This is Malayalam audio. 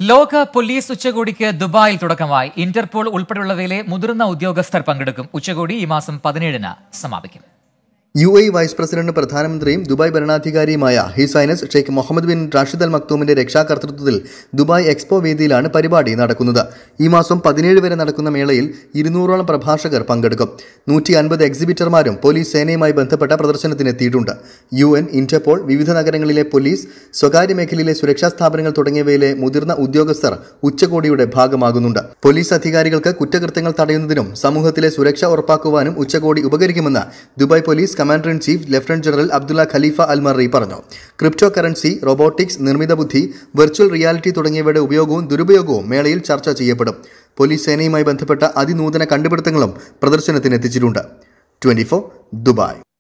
ലോക പോലീസ് ഉച്ചകോടിക്ക് ദുബായിൽ തുടക്കമായി ഇന്റർപോൾ ഉൾപ്പെടെയുള്ളവയിലെ മുതിർന്ന ഉദ്യോഗസ്ഥർ പങ്കെടുക്കും ഉച്ചകോടി ഈ മാസം പതിനേഴിന് സമാപിക്കും യു എ വൈസ് പ്രസിഡന്റ് പ്രധാനമന്ത്രിയും ദുബായ് ഭരണാധികാരിയുമായ his highness Sheikh Mohammed bin Rashid Al മക്തൂമിന്റെ രക്ഷാകർതൃത്വത്തിൽ ദുബായ് എക്സ്പോ വേദിയിലാണ് പരിപാടി നടക്കുന്നത് ഈ മാസം പതിനേഴ് വരെ നടക്കുന്ന മേളയിൽ ഇരുന്നൂറോളം പ്രഭാഷകർ പങ്കെടുക്കും നൂറ്റി അൻപത് എക്സിബിറ്റർമാരും പോലീസ് സേനയുമായി ബന്ധപ്പെട്ട പ്രദർശനത്തിനെത്തിയിട്ടുണ്ട് യു എൻ ഇന്റർപോൾ വിവിധ നഗരങ്ങളിലെ പോലീസ് സ്വകാര്യ മേഖലയിലെ സുരക്ഷാ സ്ഥാപനങ്ങൾ തുടങ്ങിയവയിലെ മുതിർന്ന ഉദ്യോഗസ്ഥർ ഉച്ചകോടിയുടെ ഭാഗമാകുന്നുണ്ട് പോലീസ് അധികാരികൾക്ക് കുറ്റകൃത്യങ്ങൾ തടയുന്നതിനും സമൂഹത്തിലെ സുരക്ഷ ഉറപ്പാക്കുവാനും ഉച്ചകോടി ഉപകരിക്കുമെന്ന് Dubai police commander in chief lieutenant general Abdullah Khalifa Al Marri പറഞ്ഞു ക്രിപ്റ്റോ കറൻസി റോബോട്ടിക്സ് നിർമ്മിത ബുദ്ധി വെർച്വൽ റിയാലിറ്റി തുടങ്ങിയവയുടെ ഉപയോഗവും ദുരുപയോഗവും മേളയിൽ ചർച്ച ചെയ്യപ്പെടും പോലീസ് സേനയുമായി ബന്ധപ്പെട്ട അതിനൂതന കണ്ടുപിടുത്തങ്ങളും പ്രദർശനത്തിന് എത്തിച്ചിട്ടുണ്ട് ട്വന്റി ദുബായ്